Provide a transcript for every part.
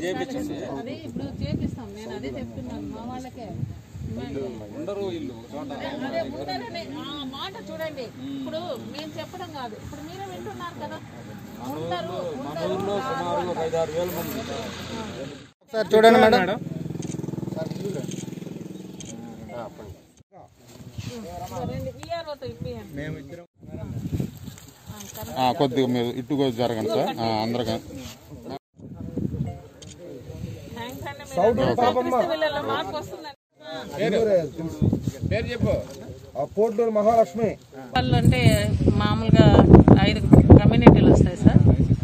చేపించండి అదే ఇప్పుడు చేపిస్తాం నేను అదే చెప్తున్నాను మా వాళ్ళకే ఉండరు ఇల్లు ఒక చోట అదే ఉండాలని ఆ మాట చూడండి ఇప్పుడు మేము చెప్పడం కాదు ఇప్పుడు మీరే వింటున్నారు కదా ఉంటారు మన ఊర్లో సుమారు ఒక ఐదు ఆరు వేల మంది ఒకసారి చూడండి మేడం రెండు విఆర్ఓతో ఇప్పియండి ఆ, కొద్దిగా మీరు ఇటు కొద్దిగా జరగండి సార్ ఆ, అందరికీ థ్యాంక్స్ అండి మీరు క్రీస్తు పిల్లల మార్పు వస్తుందండి పేరు చెప్పు ఆ పోర్టూరు మహాలక్ష్మి వాళ్ళు అంటే మామూలుగా ఐదు కమ్యూనిటీలు వస్తాయి సార్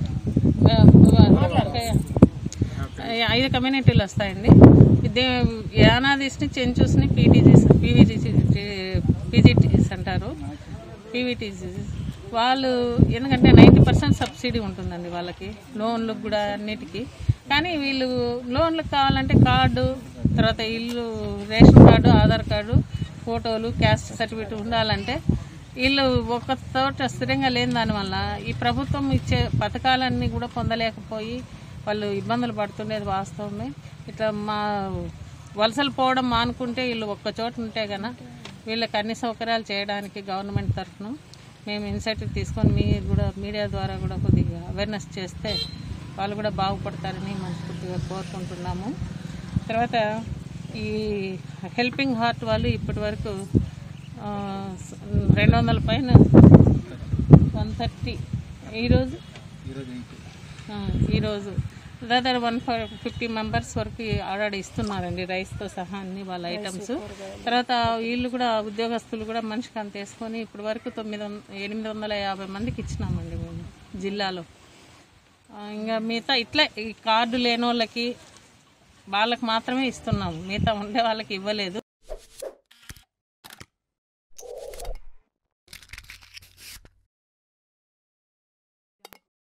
ఐదు కమ్యూనిటీలు వస్తాయండి ఇదే యానాదిస్ని చెంచూస్ని పీటీజీస్ పీవీటీసీ పీజీటీస్ అంటారు పీవీటీసీస్ వాళ్ళు ఎందుకంటే నైంటీ పర్సెంట్ సబ్సిడీ ఉంటుందండి వాళ్ళకి లోన్లకు కూడా అన్నిటికీ కానీ వీళ్ళు లోన్లకు కావాలంటే కార్డు తర్వాత ఇల్లు రేషన్ కార్డు ఆధార్ కార్డు ఫోటోలు క్యాస్ట్ సర్టిఫికేట్ ఉండాలంటే వీళ్ళు ఒక చోట స్థిరంగా లేని దానివల్ల ఈ ప్రభుత్వం ఇచ్చే పథకాలన్నీ కూడా పొందలేకపోయి వాళ్ళు ఇబ్బందులు పడుతుండేది వాస్తవమే ఇట్లా మా వలసలు పోవడం మానుకుంటే వీళ్ళు ఒక్క చోట ఉంటే గన వీళ్ళకి అన్ని సౌకర్యాలు చేయడానికి గవర్నమెంట్ తరఫున మేము ఇన్సైటివ్ తీసుకొని మీరు కూడా మీడియా ద్వారా కూడా కొద్దిగా అవేర్నెస్ చేస్తే వాళ్ళు కూడా బాగుపడతారని మనస్ఫూర్తిగా కోరుకుంటున్నాము తర్వాత ఈ హెల్పింగ్ హార్ట్ వాళ్ళు ఇప్పటి వరకు ఆ, రెండు వందల పైన వన్ థర్టీ ఈరోజు ఆ, ఈరోజు దాదాపు వన్ ఫిఫ్టీ మెంబర్స్ వరకు ఆర్డర్ ఇస్తున్నారండి రైస్తో సహా అన్ని వాళ్ళ ఐటమ్స్ తర్వాత వీళ్ళు కూడా ఉద్యోగస్తులు కూడా మనిషికి అంత వేసుకొని ఇప్పటి వరకు తొమ్మిది వంద ఎనిమిది వందల యాభై మందికి ఇచ్చినామండి మేము జిల్లాలో ఆ, ఇంకా మిగతా ఇట్లా ఈ కార్డు లేని వాళ్ళకి వాళ్ళకి మాత్రమే ఇస్తున్నాము మిగతా ఉండే వాళ్ళకి ఇవ్వలేదు